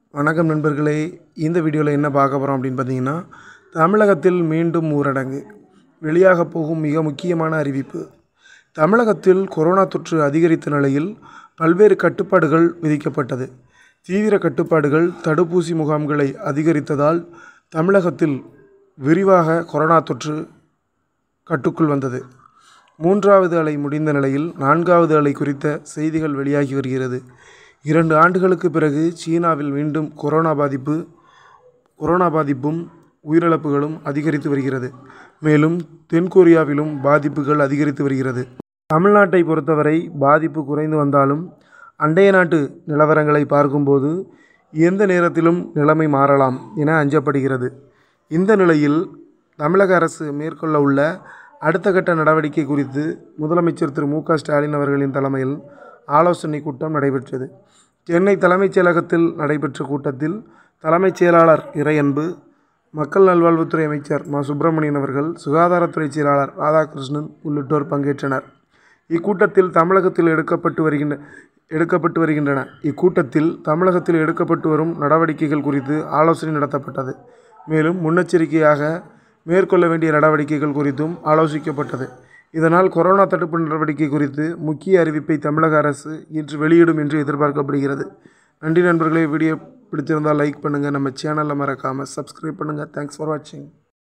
வணக்கம் நண்பர்களே இந்த வீடியோவில் என்ன பார்க்க போகிறோம் அப்படின்னு பார்த்தீங்கன்னா தமிழகத்தில் மீண்டும் ஊரடங்கு வெளியாக போகும் மிக முக்கியமான அறிவிப்பு தமிழகத்தில் கொரோனா தொற்று அதிகரித்த நிலையில் பல்வேறு கட்டுப்பாடுகள் விதிக்கப்பட்டது தீவிர கட்டுப்பாடுகள் தடுப்பூசி முகாம்களை அதிகரித்ததால் தமிழகத்தில் விரிவாக கொரோனா தொற்று கட்டுக்குள் வந்தது மூன்றாவது அலை முடிந்த நிலையில் நான்காவது அலை குறித்த செய்திகள் வெளியாகி வருகிறது இரண்டு ஆண்டுகளுக்கு பிறகு சீனாவில் மீண்டும் கொரோனா பாதிப்பு கொரோனா பாதிப்பும் உயிரிழப்புகளும் அதிகரித்து வருகிறது மேலும் தென்கொரியாவிலும் பாதிப்புகள் அதிகரித்து வருகிறது தமிழ்நாட்டை பொறுத்தவரை பாதிப்பு குறைந்து வந்தாலும் அண்டைய நாட்டு நிலவரங்களை பார்க்கும்போது எந்த நேரத்திலும் நிலைமை மாறலாம் என அஞ்சப்படுகிறது இந்த நிலையில் தமிழக அரசு மேற்கொள்ள உள்ள அடுத்த கட்ட நடவடிக்கை குறித்து முதலமைச்சர் திரு மு க ஸ்டாலின் அவர்களின் தலைமையில் ஆலோசனை கூட்டம் நடைபெற்றது சென்னை தலைமைச் செயலகத்தில் நடைபெற்ற கூட்டத்தில் தலைமைச் செயலாளர் இறையன்பு மக்கள் நல்வாழ்வுத்துறை அமைச்சர் மா சுப்பிரமணியன் அவர்கள் சுகாதாரத்துறை செயலாளர் ராதாகிருஷ்ணன் உள்ளிட்டோர் பங்கேற்றனர் இக்கூட்டத்தில் தமிழகத்தில் எடுக்கப்பட்டு வருகின்ற எடுக்கப்பட்டு வருகின்றன இக்கூட்டத்தில் தமிழகத்தில் எடுக்கப்பட்டு வரும் நடவடிக்கைகள் குறித்து ஆலோசனை நடத்தப்பட்டது மேலும் முன்னெச்சரிக்கையாக மேற்கொள்ள வேண்டிய நடவடிக்கைகள் குறித்தும் ஆலோசிக்கப்பட்டது இதனால் கொரோனா தடுப்பு நடவடிக்கை குறித்து முக்கிய அறிவிப்பை தமிழக அரசு இன்று வெளியிடும் என்று எதிர்பார்க்கப்படுகிறது நன்றி நண்பர்களே வீடியோ பிடிச்சிருந்தால் லைக் பண்ணுங்கள் நம்ம சேனலை மறக்காமல் சப்ஸ்கிரைப் பண்ணுங்கள் தேங்க்ஸ் ஃபார் வாட்சிங்